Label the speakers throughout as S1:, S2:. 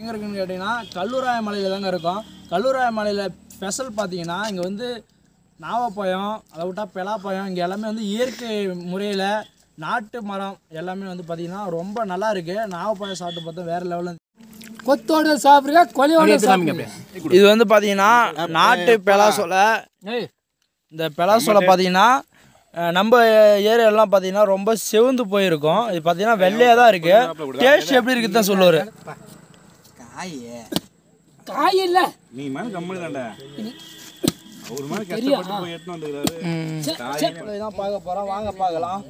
S1: எங்கே இருக்குன்னு கேட்டிங்கன்னா கல்லூராய மலையில் தாங்க இருக்கும் கல்லூராய மலையில் ஸ்பெஷல் பார்த்தீங்கன்னா இங்கே வந்து நாவப்பழம் அதை விட்டா பெலாப்பழம் இங்கே எல்லாமே வந்து இயற்கை முறையில் நாட்டு மரம் எல்லாமே வந்து பார்த்தீங்கன்னா ரொம்ப நல்லா இருக்குது நாவப்பழம் சாப்பிட்டு பார்த்தா வேறு லெவலில்
S2: கொத்தோட சாப்பிடுங்க கொலையோட சாப்பிடுங்க
S1: இது வந்து பார்த்தீங்கன்னா நாட்டு பெலாசோலை
S2: ஏய்
S1: இந்த பெலாசோலை பார்த்தீங்கன்னா அஹ், நம்ம ஏரியாலாம் பார்த்தீங்கன்னா ரொம்ப செவந்து போயிருக்கும் இது பார்த்தீங்கன்னா வெள்ளையாக தான் இருக்குது டேஸ்ட் எப்படி இருக்குது தான் சொல்லுவார்
S2: காய் இல்ல
S3: நீ மேல கம்மனு தான்டா ஒரு மாதிரி கஷ்டப்பட்டு போய் எடுத்து வந்துக்கிறாரு
S1: தான் பார்க்க போகிறோம் வாங்க பார்க்கலாம்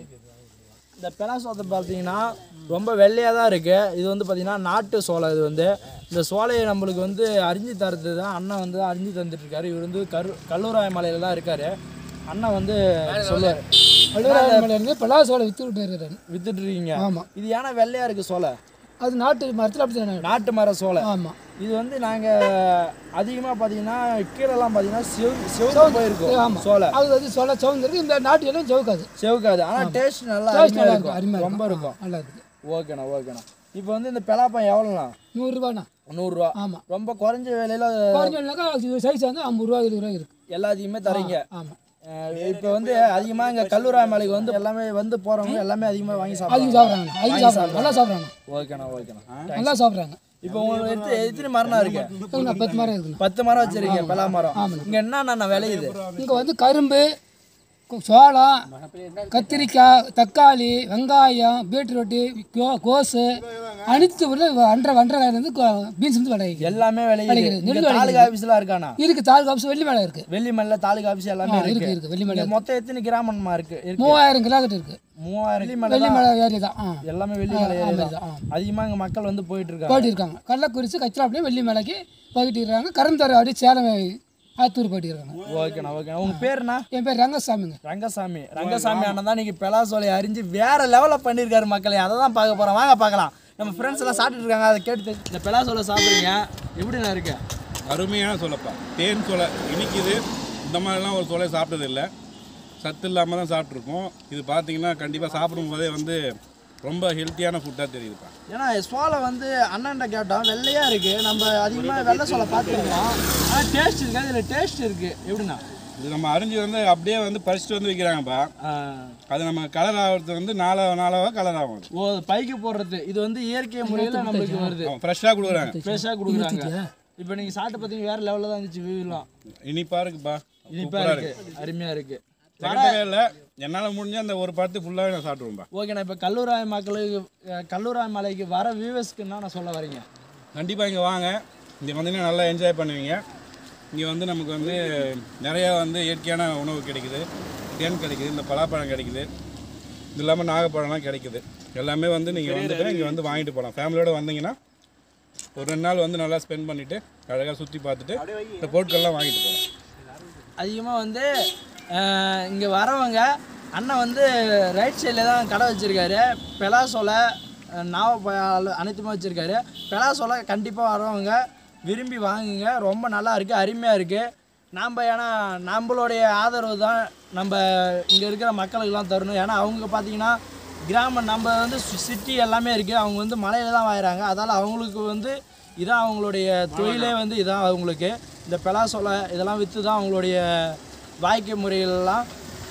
S1: இந்த பெலாசோத்தை பார்த்தீங்கன்னா ரொம்ப வெள்ளையாக தான் இருக்குது இது வந்து பார்த்தீங்கன்னா நாட்டு சோளை இது வந்து இந்த சோலையை நம்மளுக்கு வந்து அரிஞ்சு தரது தான் அண்ணன் வந்து அரிஞ்சு தந்துட்டு இருக்காரு இவர் வந்து கரு கல்லூராய மலையில் தான் இருக்காரு அண்ணன் வந்து சொல்லுவார்
S2: பழுவராயமலை இருந்து பலாசோலை வித்து விட்டு இருக்கிறேன்
S1: வித்துட்டு இருக்கீங்க
S2: ஆமா
S1: இது ஏன்னா வெள்ளையாக இருக்குது சோலை
S2: அது நாட்டு மரத்தில் அப்படி தானே
S1: நாட்டு மர சோலை
S2: ஆமா
S1: இது வந்து நாங்கள் அதிகமாக பார்த்தீங்கன்னா கீழெல்லாம் பார்த்தீங்கன்னா செவ் செவந்து போயிருக்கும்
S2: ஆமா.
S1: சோலை
S2: அது வந்து சொல்ல சவுந்திருக்கு இந்த நாட்டு எல்லாம் சவுக்காது
S1: செவுக்காது ஆனால் டேஸ்ட் நல்லா
S2: டேஸ்ட்
S1: அருமையா
S2: நல்லா
S1: இருக்கும்
S2: இருக்கும் அருமையாக
S1: ரொம்ப இருக்கும்
S2: நல்லா இருக்குது
S1: ஓகேண்ணா ஓகேண்ணா இப்போ வந்து இந்த பெலாப்பம் எவ்வளோண்ணா
S2: நூறுரூவாண்ணா
S1: நூறுரூவா
S2: ஆமா
S1: ரொம்ப குறைஞ்ச விலையில
S2: குறைஞ்சோம்னாக்கா இது சைஸ் வந்து ஐம்பது ரூபா இருபது ரூபா இருக்கு
S1: எல்லாத்தையுமே தரீங்க
S2: ஆமா
S1: இப்போ வந்து அதிகமாக இங்கே கல்லூராய் மலைக்கு வந்து எல்லாமே வந்து போகிறவங்க எல்லாமே அதிகமாக வாங்கி
S2: அதிகம்
S1: சாப்பிடுவாங்க
S2: சாப்பிட்றாங்க அதிகம் சாப்பிட்றாங்க நல்லா சாப்பிட்றாங்க
S1: ஓகேண்ணா ஓகேண்ணா
S2: நல்லா சாப்பிட்றாங்க
S1: இப்போ உங்களுக்கு எடுத்து எத்தனை மரம் இருக்கு
S2: இருக்குண்ணா, பத்து மரம் இருக்குண்ணா
S1: பத்து மரம் வச்சிருக்கீங்க பெலா மரம் இங்கே என்னண்ணா விளையுது
S2: இங்கே வந்து கரும்பு கு- சோளம் கத்திரிக்காய் தக்காளி வெங்காயம் பீட்ரூட்டு கோ கோஸு அனைத்து ஒரு அன்றரை அன்றரை காயிலேருந்து பீன்ஸ் வந்து விளைவிக்கு
S1: எல்லாமே விளையுது
S2: விளையுது.
S1: இங்க
S2: நெல்
S1: தாலுகா
S2: விளையுது.
S1: ஆஃபீஸ்லாம் இருக்காண்ணா
S2: இருக்கு தால் காப்ஸ் வெள்ளி மேலே இருக்கு
S1: வெள்ளிமல்ல தாலுகா ஆஃபீஸ் எல்லாமே
S2: இருக்கு
S1: இருக்கு
S2: இருக்கு வெள்ளி மேலே
S1: இங்க மொத்தம் எத்தனை கிராமமா இருக்கு இருக்கு
S2: மூவாயிரம் கிலோமீட்டர் இருக்கு
S1: மூவாயிரம் வெள்ளிமலை
S2: வெள்ளி மேலே ஏரியா தான் ஆ
S1: எல்லாமே வெள்ளிமலை
S2: ஆ,
S1: ஏரியா
S2: ஆ.
S1: தான் அதிகமாக இங்கே மக்கள் வந்து போயிட்டு இருக்காங்க
S2: போயிட்டு இருக்காங்க கள்ளக்குறிச்சி கச்சிராப்பள்ளி வெள்ளி மேலைக்கு போயிட்டு இருக்காங்க கரும்புத்தர அப்படியே சேலம் ஆத்தூர் போயிட்டு இருக்காங்க
S1: ஓகேண்ணா ஓகேண்ணா உங்க பேருண்ணா
S2: என் பேர் ரங்கசாமிங்க
S1: ரங்கசாமி ரங்கசாமி அண்ணன் தான் இன்னைக்கு பெலாசோலை அறிஞ்சு வேற லெவலில் பண்ணியிருக்காரு மக்களே அதை தான் பார்க்க போகிறோம் வாங்க பார்க்கலாம் நம்ம ஃப்ரெண்ட்ஸ் எல்லாம் சாப்பிட்டுட்டு இருக்காங்க அதை கேட்டு இந்த பெலாசோலை சாப்பிடுறீங்க எப்படிண்ணா இருக்கு
S3: அருமையான சொல்லப்பா தேன் சொலை இனிக்குது இந்த மாதிரிலாம் ஒரு சொலை சாப்பிட்டது இல்லை சத்து இல்லாமல் தான் சாப்பிட்ருக்கோம் இது பார்த்தீங்கன்னா கண்டிப்பாக சாப்பிடும்போதே வந்து ரொம்ப ஹெல்த்தியான ஃபுட்டாக தெரியுதுப்பா
S1: ஏன்னா சோளை வந்து அண்ணன்ட்ட கேட்டோம் வெள்ளையா இருக்கு நம்ம அதிகமாக வெள்ளை சோளை பார்த்துருக்கோம் ஆனால் டேஸ்ட் இருக்காது இதில் டேஸ்ட் இருக்கு எப்படிண்ணா
S3: இது நம்ம அரிஞ்சு வந்து அப்படியே வந்து பறிச்சுட்டு வந்து வைக்கிறாங்கப்பா
S1: ஆ,
S3: அது நம்ம கலர் ஆகிறது வந்து நாலா நாளாக கலர் ஆகும் அது.
S1: ஓ பைக்கு போடுறது இது வந்து இயற்கை முறையில் நம்மளுக்கு வருது
S3: ஆமாம் ஃப்ரெஷ்ஷாக கொடுக்குறாங்க
S1: ஃப்ரெஷ்ஷாக கொடுக்குறாங்க இப்போ நீங்கள் சாப்பிட்டு பார்த்தீங்க வேற லெவலில் தான் இருந்துச்சு வியூலாம்
S3: இனிப்பாக இருக்குப்பா
S1: இனிப்பாக
S3: சூப்பராக
S1: இருக்கு
S3: இருக்கு
S1: அருமையாக இருக்கு
S3: செகண்டவே இல்லை என்னால் முடிஞ்ச அந்த ஒரு படத்து ஃபுல்லாகவே நான் சாப்பிடுவேன்ப்பா
S1: ஓகேண்ணா இப்போ கல்லூராய் மக்களுக்கு அஹ், கல்லூராய் மலைக்கு வர வியூவர்ஸ்க்குன்னா நான் சொல்ல வரீங்க
S3: கண்டிப்பாக இங்கே வாங்க இங்கே வந்தீங்கன்னா நல்லா என்ஜாய் பண்ணுவீங்க இங்கே வந்து நமக்கு வந்து நிறையா வந்து இயற்கையான உணவு கிடைக்குது தேன் கிடைக்குது இந்த பலாப்பழம் கிடைக்குது இது இல்லாமல் நாகப்பழம்லாம் கிடைக்குது எல்லாமே வந்து நீங்கள் வந்துட்டு இங்கே வந்து வாங்கிட்டு போகலாம் ஃபேமிலியோடு வந்தீங்கன்னா ஒரு ரெண்டு நாள் வந்து நல்லா ஸ்பெண்ட் பண்ணிவிட்டு அழகாக சுற்றி பார்த்துட்டு இந்த பொருட்கள்லாம் வாங்கிட்டு போகலாம்
S1: அதிகமாக வந்து இங்கே வரவங்க அண்ணன் வந்து ரைட் சைடில் தான் கடை வச்சுருக்காரு பெலாசோலை நாவப்பழம் அனைத்துமே வச்சுருக்காரு பெலாசோலை கண்டிப்பாக வரவங்க விரும்பி வாங்குங்க ரொம்ப நல்லா இருக்குது அருமையாக இருக்குது நாம் ஏன்னா நம்மளுடைய ஆதரவு தான் நம்ம இங்கே இருக்கிற மக்களுக்கெல்லாம் தரணும் ஏன்னா அவங்க பார்த்தீங்கன்னா கிராமம் நம்ம வந்து சிட்டி எல்லாமே இருக்குது அவங்க வந்து மலையில தான் வாங்குறாங்க அதால் அவங்களுக்கு வந்து இதான் அவங்களுடைய தொழிலே வந்து இதான் அவங்களுக்கு இந்த பெலாசோலை இதெல்லாம் விற்று தான் அவங்களுடைய வாழ்க்கை முறைகளெல்லாம்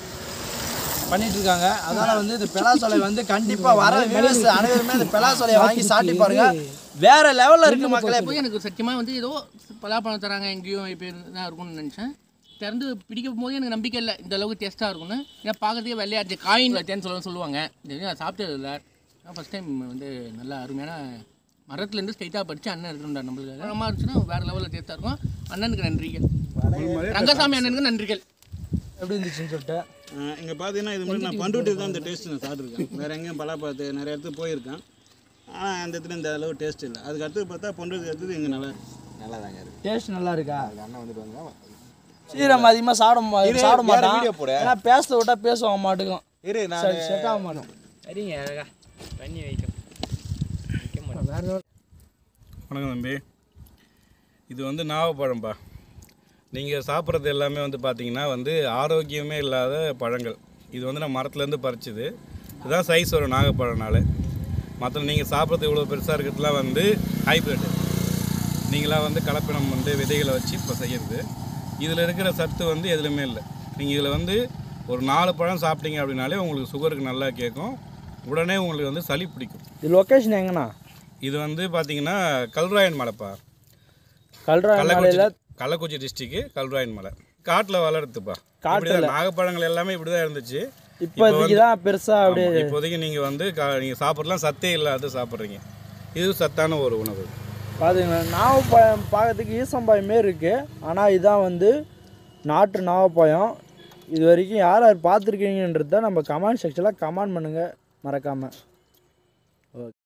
S1: பண்ணிட்டு இருக்காங்க அதனால வந்து இந்த பெலாசோலை வந்து கண்டிப்பா வர வியூவர்ஸ் அனைவருமே இந்த பெலாசோலையை வாங்கி சாப்பிட்டு பாருங்க வேற லெவல்ல இருக்கு மக்களே
S4: போய் எனக்கு சத்தியமாக வந்து ஏதோ பலாப்பழம் தராங்க எங்கேயும் இப்போ தான் இருக்கும்னு நினச்சேன் திறந்து பிடிக்கும் போது எனக்கு நம்பிக்கை இல்லை இந்த அளவுக்கு டேஸ்ட்டாக இருக்கும்னு ஏன்னா பார்க்கறதுக்கே வெள்ளையாச்சு காயின் தேன்னு சொல்ல சொல்லுவாங்க இது நான் சாப்பிட்டது இல்லை நான் ஃபஸ்ட் டைம் வந்து நல்ல அருமையான மரத்துலேருந்து ஸ்ட்ரைட்டாக படித்து அண்ணன் எடுத்துருந்தார் நம்மளுக்கு பழமாக இருந்துச்சுன்னா வேறு லெவலில் டேஸ்ட்டாக இருக்கும் அண்ணனுக்கு நன்றிகள் ரங்கசாமி அண்ணனுக்கு நன்றிகள்
S1: எப்படி இருந்துச்சுன்னு சொல்லிட்டு
S5: இங்கே பார்த்தீங்கன்னா இது மாதிரி நான் பண்டுட்டி தான் இந்த டேஸ்ட் நான் சாப்பிட்ருக்கேன் வேறு எங்கேயும் பலாப்பழத்து நிறைய இடத்துக்கு போயிருக்கேன் ஆனால் அந்த இடத்துல இந்த அளவு டேஸ்ட் இல்லை அதுக்கு அடுத்து பார்த்தா பண்டுட்டி அடுத்தது இங்கே நல்லா இருக்கு
S1: டேஸ்ட் நல்லா இருக்கா சீரம் அதிகமாக சாப்பிட மா- சாப்பிட மாட்டான் ஏன்னா பேச விட்டா பேசுவாங்க மாட்டுக்கும்
S6: இரு
S1: சரி செட் ஆக மாட்டோம்
S7: சரிங்க அழகா பண்ணி வைக்கும்
S3: வணக்கம் தம்பி இது வந்து நாவப்பழம்பா நீங்கள் சாப்பிட்றது எல்லாமே வந்து பார்த்தீங்கன்னா வந்து ஆரோக்கியமே இல்லாத பழங்கள் இது வந்து நான் மரத்துலேருந்து பறிச்சது இதுதான் சைஸ் வரும் நாகப்பழம்னால மற்ற நீங்கள் சாப்பிட்றது இவ்வளோ பெருசாக இருக்கிறதுலாம் வந்து ஹைப்ரிட் நீங்களாக வந்து கலப்பினம் வந்து விதைகளை வச்சு இப்போ செய்யறது இதில் இருக்கிற சத்து வந்து எதுலையுமே இல்லை நீங்கள் இதில் வந்து ஒரு நாலு பழம் சாப்பிட்டீங்க அப்படின்னாலே உங்களுக்கு சுகருக்கு நல்லா கேட்கும் உடனே உங்களுக்கு வந்து சளி பிடிக்கும்
S1: இது லொக்கேஷன் எங்கண்ணா
S3: இது வந்து பார்த்தீங்கன்னா கல்ராயன் மலைப்பா
S1: கல்ரா
S3: கள்ளக்குறிச்சி கள்ளக்குறிச்சி டிஸ்ட்ரிக்கு கல்ராயன் மலை காட்டில் வளருதுப்பா காட்டில் நாகப்பழங்கள் எல்லாமே இப்படி தான் இருந்துச்சு
S1: இப்போதைக்கு தான் பெருசாக அப்படியே
S3: ஆமா, இப்போதைக்கு நீங்கள் வந்து நீங்கள் சாப்பிட்லாம் சத்தே இல்லாத சாப்பிட்றீங்க இது சத்தான ஒரு உணவு
S1: பாத்தீங்களா நாவப்பழம் பார்க்கறதுக்கு ஈசம்பாயம் மாரி இருக்குது ஆனால் இதான் வந்து நாட்டு நாவப்பழம் இது வரைக்கும் யார் யார் பார்த்துருக்கீங்கன்றத நம்ம கமெண்ட் செக்ஷனில் கமெண்ட் பண்ணுங்கள் மறக்காமல்